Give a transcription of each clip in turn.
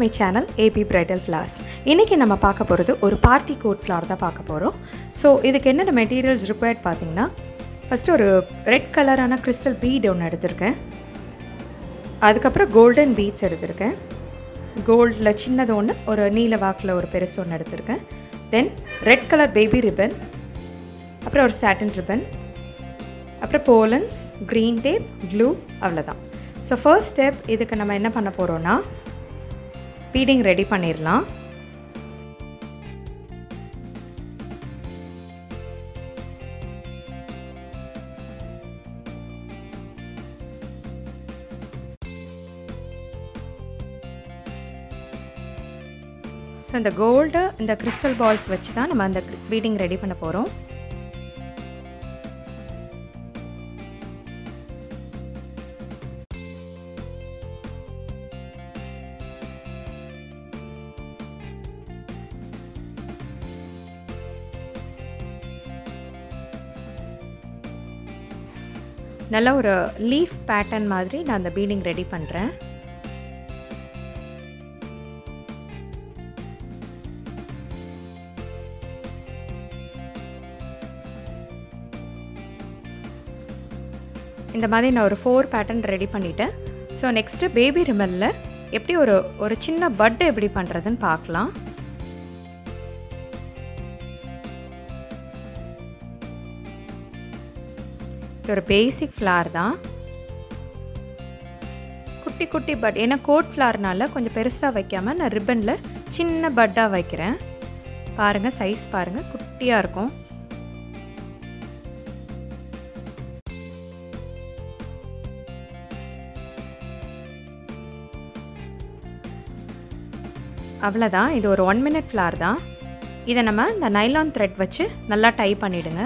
channel AB bridal flowers இன்றைக்கி நம்ம பார்க்க போகிறது ஒரு பார்ட்டி கோட் ஃப்ளார் தான் பார்க்க போகிறோம் ஸோ இதுக்கு என்னென்ன மெட்டீரியல்ஸ் ரிக்வயர்ட் பார்த்தீங்கன்னா ஃபஸ்ட்டு ஒரு ரெட் கலரான கிறிஸ்டல் பீட் ஒன்று எடுத்திருக்கேன் அதுக்கப்புறம் கோல்டன் பீட்ஸ் எடுத்திருக்கேன் கோல்டில் சின்னது ஒன்று ஒரு நீல வாக்கில் ஒரு பெருசு ஒன்று எடுத்திருக்கேன் then red colour baby ribbon அப்புறம் ஒரு சாட்டின் ரிப்பன் அப்புறம் போலன்ஸ் க்ரீன் டேப் க்ளூ அவ்வளோதான் ஸோ ஃபர்ஸ்ட் ஸ்டெப் இதுக்கு நம்ம என்ன பண்ண போகிறோன்னா பீடிங் ரெடி பண்ணிடலாம் ஸோ இந்த கோல்டு இந்த கிறிஸ்டல் பால்ஸ் வச்சு தான் நம்ம அந்த பீடிங் ரெடி பண்ண போகிறோம் நல்ல ஒரு லீஃப் பேட்டர்ன் மாதிரி நான் அந்த பீடிங் ரெடி பண்ணுறேன் இந்த மாதிரி நான் ஒரு ஃபோர் பேட்டர்ன் ரெடி பண்ணிட்டேன் ஸோ நெக்ஸ்ட்டு பேபி ரிமலில் எப்படி ஒரு ஒரு சின்ன பட் எப்படி பண்ணுறதுன்னு பார்க்கலாம் இது ஒரு பேசிக் ஃப்ளார் தான் குட்டி குட்டி பட் ஏன்னா கோட் ஃப்ளார்னால கொஞ்சம் பெருசாக வைக்காமல் நான் ரிப்பனில் சின்ன பட்டாக வைக்கிறேன் பாருங்கள் சைஸ் பாருங்கள் குட்டியாக இருக்கும் அவ்வளோதான் இது ஒரு ஒன் மினிட் ஃப்ளார் தான் இதை நம்ம இந்த நைலான் த்ரெட் வச்சு நல்லா டை பண்ணிவிடுங்க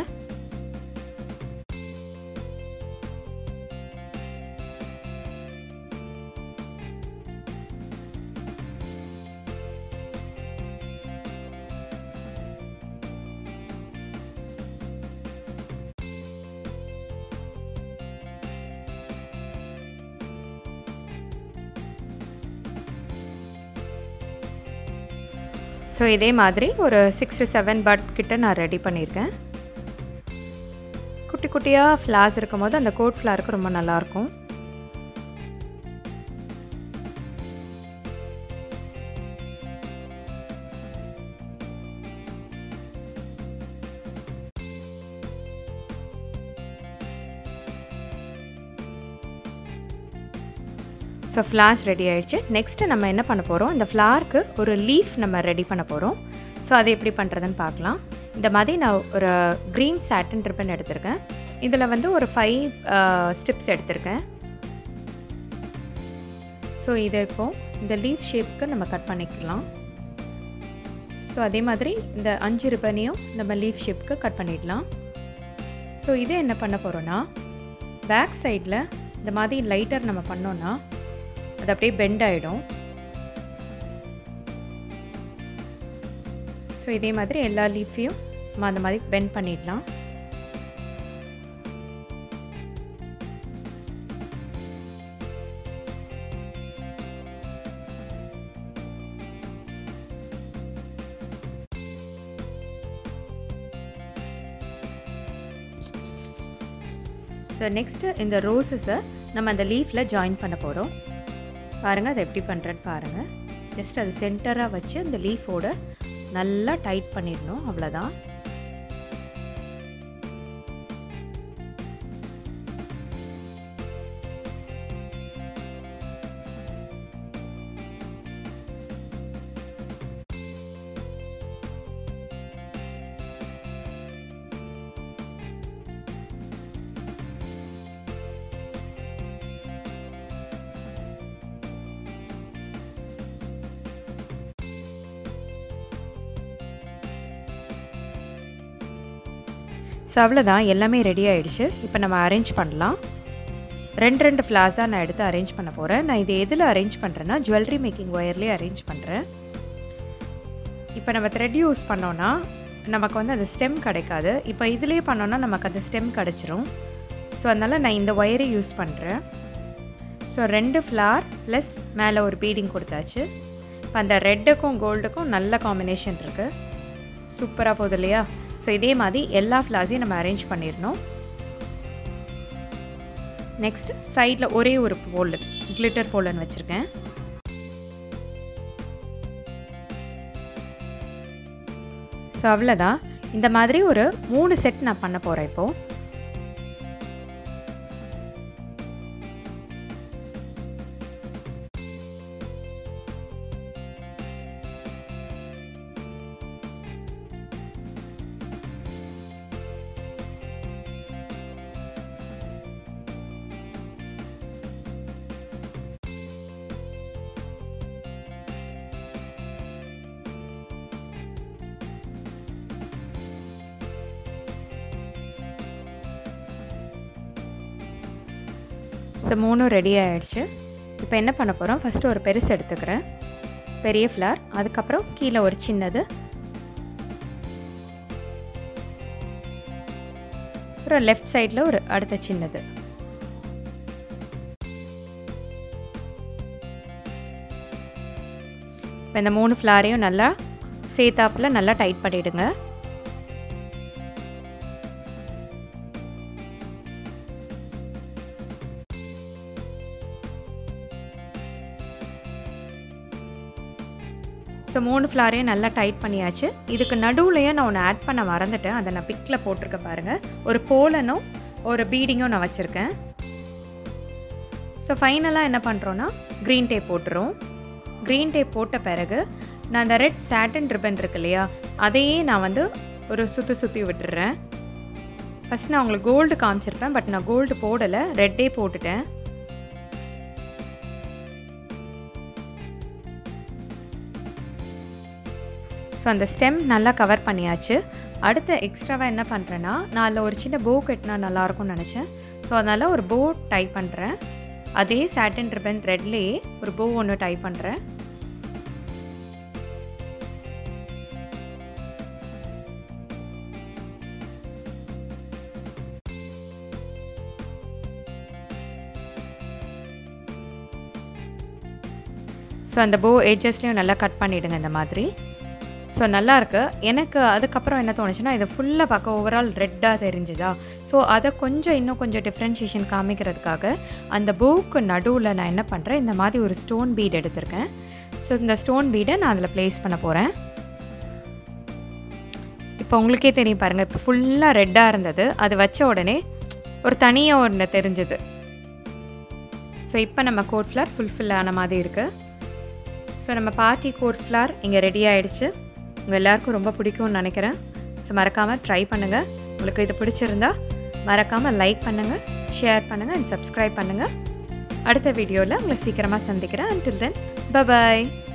ஸோ இதே மாதிரி ஒரு சிக்ஸ் டு செவன் பட் கிட்ட நான் ரெடி பண்ணியிருக்கேன் குட்டி குட்டியாக ஃப்ளார்ஸ் இருக்கும் போது அந்த கோட் ஃப்ளாருக்கு ரொம்ப நல்லாயிருக்கும் ஸோ ஃப்ளார்ஸ் ரெடி ஆகிடுச்சு நெக்ஸ்ட்டு நம்ம என்ன பண்ண போகிறோம் இந்த ஃப்ளார்க்கு ஒரு லீஃப் நம்ம ரெடி பண்ண போகிறோம் ஸோ அதை எப்படி பண்ணுறதுன்னு பார்க்கலாம் இந்த மாதிரி நான் ஒரு க்ரீன் சாட்டன் ரிப்பன் எடுத்திருக்கேன் இதில் வந்து ஒரு ஃபைவ் ஸ்டிப்ஸ் எடுத்திருக்கேன் ஸோ இதை இப்போது இந்த லீஃப் ஷேப்க்கு நம்ம கட் பண்ணிக்கலாம் ஸோ அதே மாதிரி இந்த அஞ்சு ரிப்பனையும் நம்ம லீஃப் ஷேப்க்கு கட் பண்ணிடலாம் ஸோ இதை என்ன பண்ண போகிறோன்னா பேக் சைடில் இந்த மாதிரி லைட்டர் நம்ம பண்ணோன்னா அது அப்படியே பெண்ட் ஆகிடும் ஸோ இதே மாதிரி எல்லா லீஃபையும் நம்ம அந்த மாதிரி பெண்ட் பண்ணிடலாம் ஸோ நெக்ஸ்ட்டு இந்த ரோஸஸை நம்ம அந்த லீஃபில் ஜாயின் பண்ண போகிறோம் பாருங்கள் அதை எப்படி பண்ணுறேன்னு பாருங்கள் ஜஸ்ட் அது சென்டராக வச்சு அந்த லீஃபோட நல்லா டைட் பண்ணிடணும் அவ்வளோதான் ஸோ அவ்வளோதான் எல்லாமே ரெடி ஆகிடுச்சு இப்போ நம்ம அரேஞ்ச் பண்ணலாம் ரெண்டு ரெண்டு ஃப்ளாஸாக நான் எடுத்து அரேஞ்ச் பண்ண போகிறேன் நான் இது எதில் அரேஞ்ச் பண்ணுறேன்னா ஜுவல்லரி மேக்கிங் ஒயர்லேயே அரேஞ்ச் பண்ணுறேன் இப்போ நம்ம த்ரெட் யூஸ் பண்ணோன்னா நமக்கு வந்து அந்த ஸ்டெம் கிடைக்காது இப்போ இதுலேயே பண்ணோன்னா நமக்கு அந்த ஸ்டெம் கிடச்சிரும் ஸோ அதனால் நான் இந்த ஒயரை யூஸ் பண்ணுறேன் ஸோ ரெண்டு ஃப்ளார் ப்ளஸ் மேலே ஒரு பீடிங் கொடுத்தாச்சு இப்போ அந்த ரெட்டுக்கும் கோல்டுக்கும் நல்ல காம்பினேஷன் இருக்குது சூப்பராக போகுது இல்லையா ஸோ இதே மாதிரி எல்லா ஃப்ளாஸையும் நம்ம அரேஞ்ச் பண்ணிடணும் நெக்ஸ்ட் சைடில் ஒரே ஒரு போல்டு கிளிட்டர் போலன் வச்சுருக்கேன் ஸோ அவ்வளோதான் இந்த மாதிரி ஒரு மூணு செட் நான் பண்ண போகிறேன் இப்போது ஸோ மூணும் ரெடி ஆகிடுச்சு இப்போ என்ன பண்ண போகிறோம் ஃபஸ்ட்டு ஒரு பெருசு எடுத்துக்கிறேன் பெரிய ஃப்ளார் அதுக்கப்புறம் கீழே ஒரு சின்னது அப்புறம் லெஃப்ட் சைடில் ஒரு அடுத்த சின்னது இப்போ இந்த மூணு ஃப்ளாரையும் நல்லா சேர்த்தாப்பில் நல்லா டைட் பண்ணிவிடுங்க ஸோ மூணு ஃப்ளாரையும் நல்லா டைட் பண்ணியாச்சு இதுக்கு நடுவுலையே நான் ஒன்று ஆட் பண்ண மறந்துட்டேன் அதை நான் பிக்கில் போட்டிருக்கேன் பாருங்கள் ஒரு போலனும் ஒரு பீடிங்கும் நான் வச்சுருக்கேன் ஸோ ஃபைனலாக என்ன பண்ணுறோன்னா க்ரீன் டேப் போட்டுரும் க்ரீன் டேப் போட்ட பிறகு நான் அந்த ரெட் சாட்டன் ரிப்பன் இருக்கு இல்லையா அதையே நான் வந்து ஒரு சுற்றி சுற்றி விட்டுறேன் ஃபஸ்ட் நான் உங்களுக்கு கோல்டு காமிச்சிருப்பேன் பட் நான் கோல்டு போடலை ரெட்டே போட்டுட்டேன் ஸோ அந்த ஸ்டெம் நல்லா கவர் பண்ணியாச்சு அடுத்து எக்ஸ்ட்ராவாக என்ன பண்ணுறேன்னா நான் அதில் ஒரு சின்ன போ கட்டினா நல்லாயிருக்கும்னு நினச்சேன் ஸோ அதனால் ஒரு போ டை பண்ணுறேன் அதே சாட்டன் ரிப்பன் த்ரெட்லேயே ஒரு போ ஒன்று டை பண்ணுறேன் ஸோ அந்த போ எட்ஜஸ்லேயும் நல்லா கட் பண்ணிவிடுங்க இந்த மாதிரி ஸோ நல்லா இருக்கு எனக்கு அதுக்கப்புறம் என்ன தோணுச்சுன்னா இதை ஃபுல்லாக பார்க்க ஓவரால் ரெட்டாக தெரிஞ்சுதா ஸோ அதை கொஞ்சம் இன்னும் கொஞ்சம் டிஃப்ரென்ஷியேஷன் காமிக்கிறதுக்காக அந்த பூக்கு நடுவில் நான் என்ன பண்ணுறேன் இந்த மாதிரி ஒரு ஸ்டோன் பீட் எடுத்திருக்கேன் ஸோ இந்த ஸ்டோன் பீடை நான் அதில் ப்ளேஸ் பண்ண போகிறேன் இப்போ உங்களுக்கே தெரியும் பாருங்கள் இப்போ ஃபுல்லாக ரெட்டாக இருந்தது அது வச்ச உடனே ஒரு தனியாக ஒன்று தெரிஞ்சுது ஸோ இப்போ நம்ம கோட் ஃப்ளார் ஃபுல்ஃபில் ஆன மாதிரி இருக்குது ஸோ நம்ம பார்ட்டி கோட் ஃப்ளார் இங்கே ரெடி ஆகிடுச்சு உங்கள் எல்லாருக்கும் ரொம்ப பிடிக்கும்னு நினைக்கிறேன் ஸோ மறக்காமல் ட்ரை பண்ணுங்கள் உங்களுக்கு இது பிடிச்சிருந்தா மறக்காமல் லைக் பண்ணுங்கள் ஷேர் பண்ணுங்கள் அண்ட் சப்ஸ்கிரைப் பண்ணுங்கள் அடுத்த வீடியோவில் உங்களை சீக்கிரமாக சந்திக்கிறேன் அண்டில் தென் பபாய்